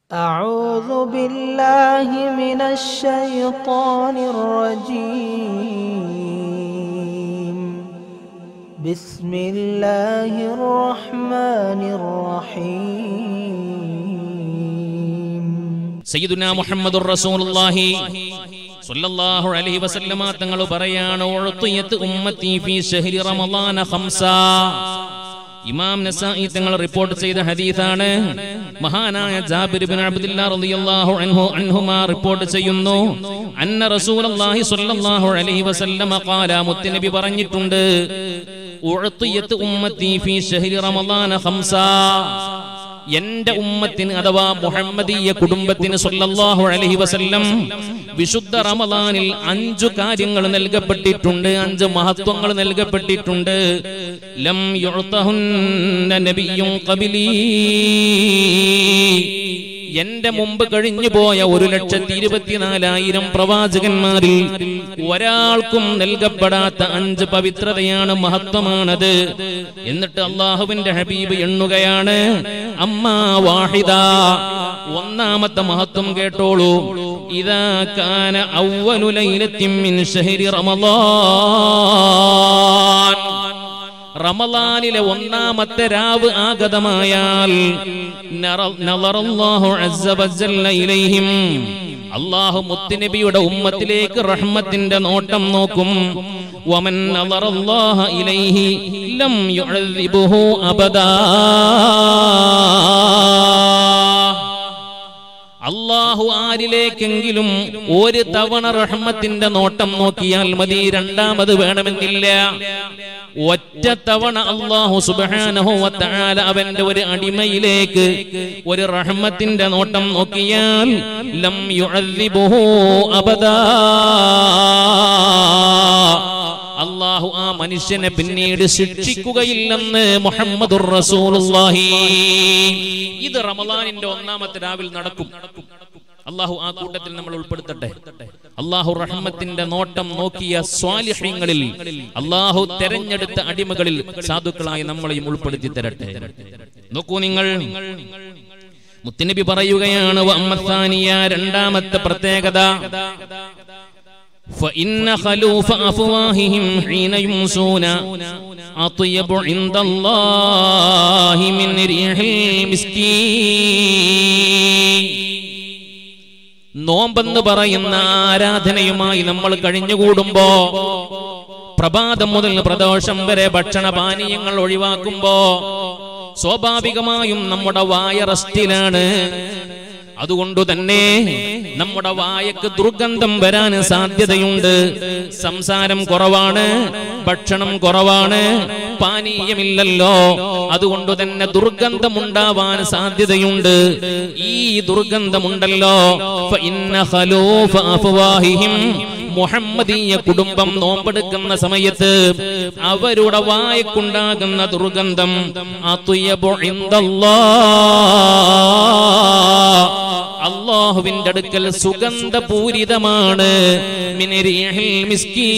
أعوذ بالله من الشيطان الرجيم بسم الله الرحمن الرحيم സയ്യിദുന മുഹമ്മദുർ റസൂലുള്ളാഹി സ്വല്ലല്ലാഹു അലൈഹി വസല്ലമ തങ്ങൾ പറയാണ് ഉഅ്തിയത്ത് ഉമ്മത്തി ഫീ ശഹ്രി റമളാന ഖംസ ഇമാം നസായി തങ്ങൾ റിപ്പോർട്ട് ചെയ്ത ഹദീസാണ് മഹാനായ ജാബിർ ഇബ്നു അബ്ദുല്ലാഹ് റളിയല്ലാഹു അൻഹു അൻഹുമാ റിപ്പോർട്ട് ചെയ്യുന്നു അന്ന റസൂലുള്ളാഹി സ്വല്ലല്ലാഹു അലൈഹി വസല്ലമ ഖാല മുത്തനബി പറഞ്ഞിട്ടുണ്ട് ഉഅ്തിയത്ത് ഉമ്മത്തി ഫീ ശഹ്രി റമളാന ഖംസ എന്റെ ഉമ്മത്തിന് അഥവാ മുഹമ്മദീയ കുടുംബത്തിന് സല്ലല്ലാഹു അലൈഹി വസല്ലം വിശുദ്ധ റമദാനിൽ അഞ്ചു കാര്യങ്ങൾ നൽകപ്പെട്ടിട്ടുണ്ട് അഞ്ച് മഹത്വങ്ങൾ നൽകപ്പെട്ടിട്ടുണ്ട് ലം യുഅ്തഹുന്ന നബിയ്യും ഖബലീ എന്റെ മുമ്പ് കഴിഞ്ഞു പോയ ഒരു ലക്ഷത്തി ഇരുപത്തിനാലായിരം പ്രവാചകന്മാരിൽ ഒരാൾക്കും നൽകപ്പെടാത്ത അഞ്ച് പവിത്രതയാണ് മഹത്വമാണത് എന്നിട്ട് അള്ളാഹുവിന്റെ ഹബീബ് എണ്ണുകയാണ് അമ്മ വാഹിദ ഒന്നാമത്തെ മഹത്വം കേട്ടോളൂ ഇതാ കാന അവ്വലു ലൈലത്തിൻ മിൻ ശഹരി റമളാൻ റമലാനിലെ ഒന്നാമത്തെ രാവ് ആഗതമായാൽ നറ- നളറല്ലാഹു അസ്സ വജല്ല ഇലൈഹിം അള്ളാഹു മുത്തുനബിയുടെ ഉമ്മത്തിലേക്ക് റഹ്മത്തിന്റെ നോട്ടം നോക്കും വമൻ നളറല്ലാഹ ഇലൈഹി ലം യുഅദ്ദിബുഹു അബദാ അള്ളാഹു ആരിലേക്കെങ്കിലും ഒരു തവണ റഹ്മത്തിന്റെ നോട്ടം നോക്കിയാൽ മതി രണ്ടാമത് വേണമെന്നില്ല ഒറ്റ തവണ അള്ളാഹു സുബ്ഹാനഹു വ തആല അവന്റെ ഒരു അടിമയിലേക്ക് ഒരു റഹ്മത്തിന്റെ നോട്ടം നോക്കിയാൽ ലം യുഅദ്ദിബുഹു അബദാ അള്ളാഹു ആ മനുഷ്യനെ പിന്നീട് ശിക്ഷിക്കുകയില്ലെന്ന് മുഹമ്മദുർ റസൂലുള്ളാഹി ഇത് റമദാനിന്റെ ഒന്നാമത്തെ രാവിൽ നടക്കും അള്ളാഹു ആ കൂട്ടത്തിൽ നമ്മൾ ഉൾപ്പെടുത്തട്ടെ അള്ളാഹു റഹ്മത്തിന്റെ നോട്ടം നോക്കിയ സ്വാലിഹ്യങ്ങളിൽ അള്ളാഹു തെരഞ്ഞെടുത്ത അടിമകളിൽ സാധുക്കളായി നമ്മളെയും ഉൾപ്പെടുത്തി തരട്ടെ നോക്കൂ നിങ്ങൾ മുത്തുനബി പറയുകയാണ് വഅമ്മത്താനിയ രണ്ടാമത്തെ പ്രത്യേകത فإن خلوف أفواههم حين يمسون أطيب عند الله من ريح المسكين നോമ്പെന്ന് പറയുന്ന ആരാധനയുമായി നമ്മൾ കഴിഞ്ഞുകൂടുമ്പോ പ്രഭാതം മുതൽ പ്രദോഷം വരെ ഭക്ഷണപാനീയങ്ങൾ ഒഴിവാക്കുമ്പോ സ്വാഭാവികമായും നമ്മുടെ വായ റസ്റ്റിലാണ് അതുകൊണ്ട് തന്നെ നമ്മുടെ വായക്ക് ദുർഗന്ധം വരാൻ സാധ്യതയുണ്ട് സംസാരം കുറവാണ് ഭക്ഷണം കുറവാണ് പാനീയമില്ലല്ലോ അതുകൊണ്ട് തന്നെ ദുർഗന്ധം ഉണ്ടാവാൻ സാധ്യതയുണ്ട് ഈ ദുർഗന്ധമുണ്ടല്ലോ ഫഇന്ന ഖലൂഫ അഫ്വാഹിഹിം മുഹമ്മദീയ കുടുംബം നോമ്പെടുക്കുന്ന സമയത്ത് അവരുടെ വായക്കുണ്ടാകുന്ന ദുർഗന്ധം അത്വയബു ഇൻദല്ലാഹ് അള്ളാഹുവിന്റെ അടുക്കൽ സുഗന്ധപൂരിതമാണ് മിനരിയഹിൽ മിസ്കീ.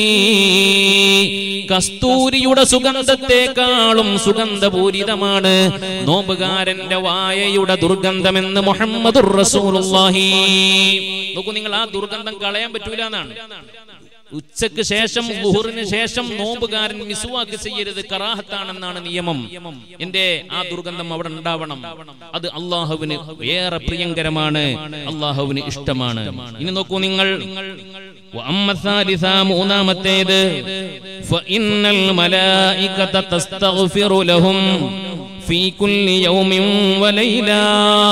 കസ്തൂരിയുടെ സുഗന്ധത്തെക്കാളും സുഗന്ധപൂരിതമാണ് നോമ്പുകാരന്റെ വായയുടെ ദുർഗന്ധമെന്ന് മുഹമ്മദുർ റസൂലുള്ളാഹി നോക്കൂ നിങ്ങൾ ആ ദുർഗന്ധം കളയാൻ പറ്റൂല എന്നാണ് ഉച്ചക്ക് ശേഷം ലുഹറിന് ശേഷം നോമ്പുകാരൻ മിസുവാക്ക് ചെയ്യരുത് കറാഹത്താണെന്നാണ് നിയമം എന്റെ ആ ദുർഗന്ധം അവിടെ ഉണ്ടാവണം അത് അള്ളാഹുവിന് ഏറെ പ്രിയങ്കരമാണ് അള്ളാഹുവിന് ഇഷ്ടമാണ് ഇനി നോക്കൂ നിങ്ങൾ وأما الثالثة മൂന്നാമത്തേത് فإن الملائكة تستغفر لهم في كل يوم وليلة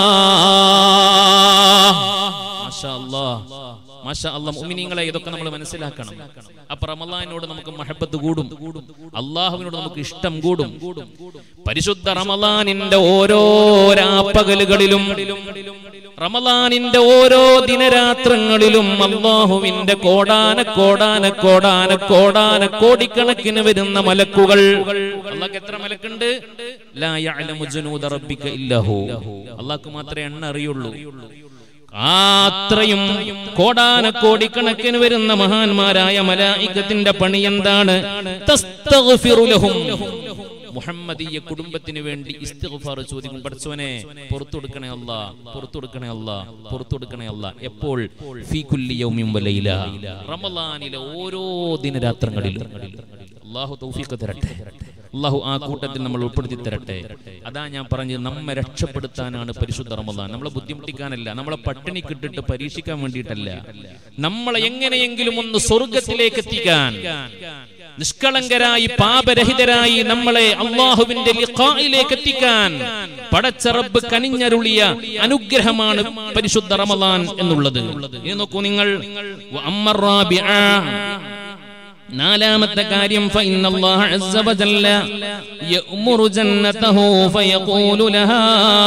ما شاء الله മാഷാ അല്ലാ മുഅ്മിനീങ്ങളെ ഇതൊക്കെ നമ്മൾ മനസ്സിലാക്കണം അപ്പൊ റമളാനോട് നമുക്ക് മഹബത്ത് കൂടും അള്ളാഹുവിനോട് നമുക്ക് ഇഷ്ടം കൂടും പരിശുദ്ധ റമളാനിന്റെ ഓരോ രാപ്പകലുകളിലും റമളാനിന്റെ ഓരോ ദിനരാത്രങ്ങളിലും അള്ളാഹുവിന്റെ കോടാന കോടാന കോടാന കോടാന കോടിക്കണക്കിന് വരുന്ന മലക്കുകൾ അള്ളാഹ് എത്ര മലക്കുണ്ട് ലാ യഅലമു ജനൂദ റബ്ബിക ഇല്ലഹു അള്ളാഹ്ക്ക് മാത്രമേ എണ്ണ അറിയുള്ളൂ അത്രയും കോടാന കോടിക്കണക്കിന് വരുന്ന മഹാന്മാരായ മലായിക്കത്തിന്റെ പണി എന്താണ് തസ്തഗ്ഫിറു ലഹും മുഹമ്മദീയ കുടുംബത്തിന് വേണ്ടി ഇസ്തിഗ്ഫാർ ചോദിക്കും പഠിച്ചവനെ പുറത്തു കൊടുക്കണേ അല്ല പുറത്തു കൊടുക്കണേ അല്ല പുറത്തു കൊടുക്കണേ അല്ല എപ്പോൾ ഫീ കുല്ലി യൗമിൻ വലൈല റമളാനിലെ ഓരോ ദിനരാത്രങ്ങളിലും അള്ളാഹു തൗഫീഖ് തരട്ടെ അള്ളാഹു ആ കൂട്ടത്തിൽ നമ്മൾ ഉൾപ്പെടുത്തി തരട്ടെ അതാ ഞാൻ പറഞ്ഞത് നമ്മെ രക്ഷപ്പെടുത്താനാണ് പരിശുദ്ധ റമദാൻ നമ്മളെ ബുദ്ധിമുട്ടിക്കാനല്ല നമ്മളെ പട്ടിണി കിട്ടിട്ട് പരീക്ഷിക്കാൻ വേണ്ടിയിട്ടല്ല നമ്മളെ എങ്ങനെയെങ്കിലും ഒന്ന് സ്വർഗത്തിലേക്ക് എത്തിക്കാൻ നിഷ്കളങ്കരായി പാപരഹിതരായി നമ്മളെ അള്ളാഹുവിന്റെ ലിഖായിലേക്ക് എത്തിക്കാൻ പടച്ച റബ്ബ് കനിഞ്ഞരുളിയ അനുഗ്രഹമാണ് പരിശുദ്ധ റമദാൻ എന്നുള്ളത് ഇത് നോക്കൂ നിങ്ങൾ വഅമ്മർ റാബിഅ നാലാമത്തെ കാര്യം فإن الله عز وجل يأمر جنته فيقول لها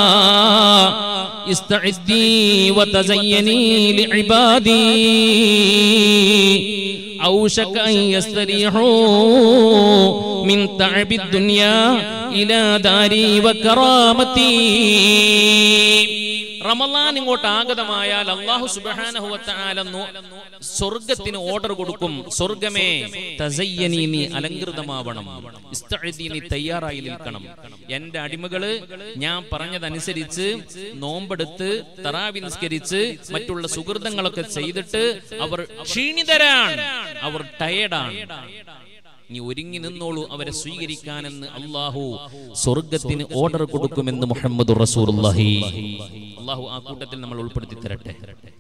استعدي وتزيني لعبادي أوشك أن يستريحوا من تعب الدنيا إلى داري وكرامتي റമലാൻ ഇങ്ങോട്ട് ആഗതമായാൽ അള്ളാഹു സുബാനഹുവത്താല സ്വർഗത്തിന് ഓർഡർ കൊടുക്കും സ്വർഗമേ തസയ്യനി നീ അലങ്കൃതമാവണം ഇസ്തഅദി നീ തയ്യാറായി നിൽക്കണം എന്റെ അടിമകള് ഞാൻ പറഞ്ഞതനുസരിച്ച് നോമ്പെടുത്ത് തറാവി നിസ്കരിച്ച് മറ്റുള്ള സുഹൃതങ്ങളൊക്കെ ചെയ്തിട്ട് അവർ ക്ഷീണിതരാണ് അവർ ടയേർഡാണ് നീ ഒരുങ്ങി നിന്നോളൂ അവരെ സ്വീകരിക്കാനെന്ന് അള്ളാഹു സ്വർഗത്തിന് ഓർഡർ കൊടുക്കുമെന്ന് മുഹമ്മദ് റസൂലുള്ളാഹി അള്ളാഹു ആ കൂട്ടത്തിൽ നമ്മൾ ഉൾപ്പെടുത്തി തരട്ടെ